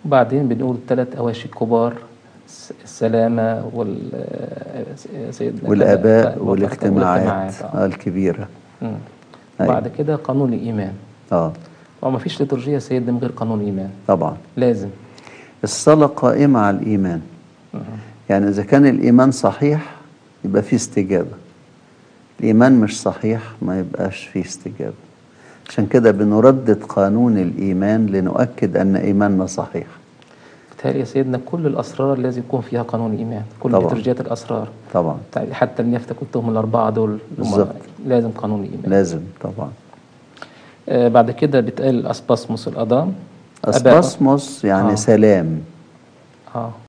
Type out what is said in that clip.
وبعدين بنقول ثلاث أواشي كبار الس- السلامة وال آه، سيدنا والآباء كذا- والاجتماعات آه. آه، الكبيرة مم. أيوة. وبعد كده قانون الإيمان اه وما فيش ليتورجية سيدنا من غير قانون الإيمان طبعا لازم الصلاة قائمة على الإيمان يعني إذا كان الإيمان صحيح يبقى فيه استجابة الإيمان مش صحيح ما يبقاش فيه استجابة عشان كده بنردد قانون الإيمان لنؤكد أن إيماننا صحيح بالتالي يا سيدنا كل الأسرار لازم يكون فيها قانون الإيمان كل طبعا. ليتورجيات الأسرار طبعا حتى النفتة كنتهم الأربعة دول هم بالظبط. لازم قانون الإيمان لازم طبعا آه بعد كده بيتقال أسباسموس الأضام أباء- أسباسموس يعني آه. سلام اه